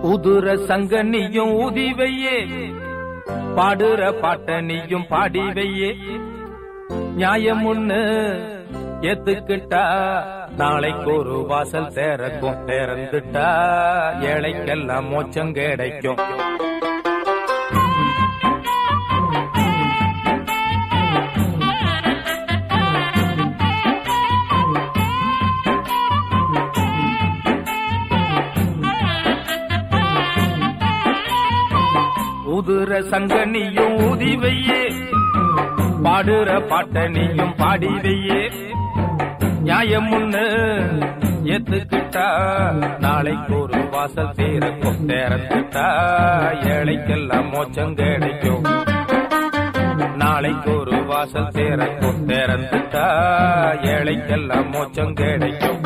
உதுர சங்க நீயும் ஊதி வையே பாடுற பாட்ட நீயும் பாடி வையே நியாயம் ஒண்ணு ஏத்துக்கிட்டா நாளைக்கு ஒரு வாசல் திறக்கும் திறந்துட்டா ஏழைக்கெல்லாம் மோச்சம் கிடைக்கும் உதுர சங்க நீயும் ஊதி வையே பாடுற பாட்ட நீயும் பாடி வையே நியாயம் ஒண்ணு ஏத்துக்கிட்டா நாளைக்கு ஒரு வாசல் தீரக்கும் திறந்துட்டா ஏழைக்கெல்லாம் மோச்சம் கிடைக்கும் நாளைக்கு ஒரு வாசல் திறக்கும் திறந்துட்டா ஏழைக்கெல்லாம் மோச்சம் கிடைக்கும்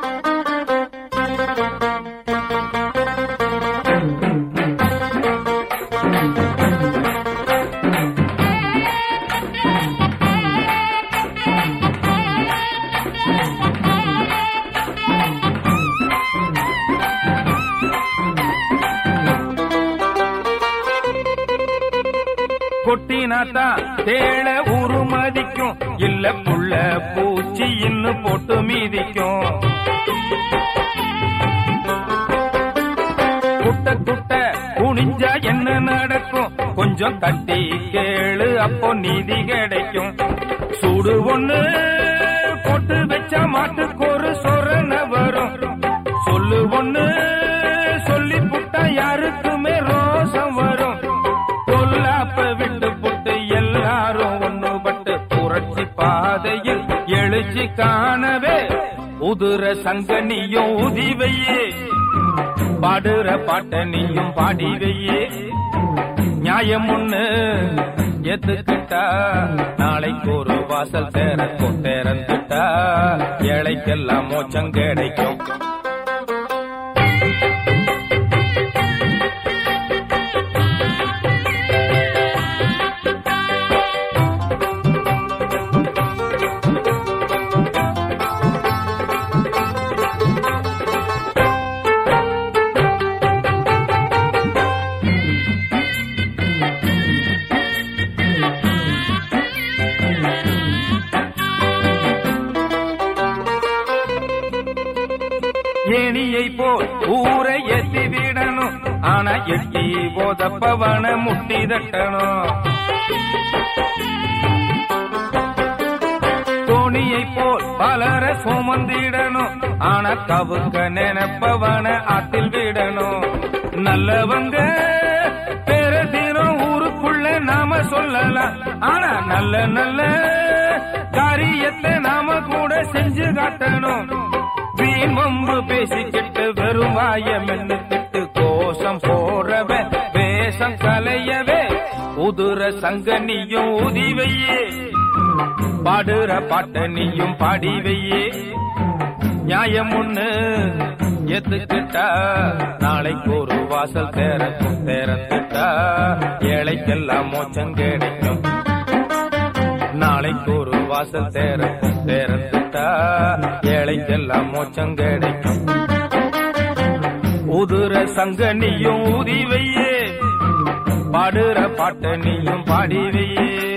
கொட்டினாத்தா தேள உருமதிக்கும் இல்ல புள்ள பூச்சி இன்னும் போட்டு மீதிக்கும் குட்ட குட்ட குனிஞ்சா என்ன நடக்கும் கொஞ்சம் தட்டி கேளு அப்போ நீதி கிடைக்கும் சூடு ஒண்ணு போட்டு வச்சா மாட்டுக்கு ஒரு சொரண வரும் சொல்லு ஒண்ணு சொல்லி புட்டா யாருக்குமே ரோசம் வரும் கொல்லாப்ப விட்டு புட்டு எல்லாரும் ஒண்ணுபட்டு புரட்சி பாதையில் எழுச்சி காணவே உதுர சங்க நீயும் ஊதி வையே பாடுற பாட்ட நீயும் பாடி வையே நியாயம் ஒண்ணு ஏத்துக்கிட்டா நாளைக்கு ஒரு வாசல் திறக்கும் திறந்துட்டா ஏழைக்கெல்லாம் மோச்சம் கிடைக்கும் ஏணியை போல் ஊரை எத்தி விடணும் ஆனா எட்டி போதப்பவன முட்டி தட்டணும் தோணியை போல் பலர சுமந்திடணும் ஆனா தவுக்க நினைப்பவன ஆத்தில் விடணும் நல்லவங்க பெருதினம் ஊருக்குள்ள நாம சொல்லலாம் ஆனா நல்ல நல்ல காரியத்தை நாம கூட செஞ்சு காட்டணும் வீண் வம்பு பேசிக்கிட்டு வெறும் வாயம் திட்டு கோஷம் போறவ வேஷம் கலையவே உதுர சங்க நீயும் ஊதி வையே பாடுற பாட்ட நீயும் பாடி வையே நியாயம் ஒண்ணு ஏத்துக்கிட்டா நாளைக்கு ஒரு வாசல் திறக்கும் திறந்துட்டா ஏழைக்கெல்லாம் மோச்சம் கிடைக்கும் நாளைக்கு ஒரு வாசல் திறக்கும் திறந்துட்டா ஏழைக்கெல்லாம் மோச்சம் கிடைக்கும் உதுர சங்க நீயும் ஊதி வையே பாடுற பாட்ட நீயும் பாடி வையே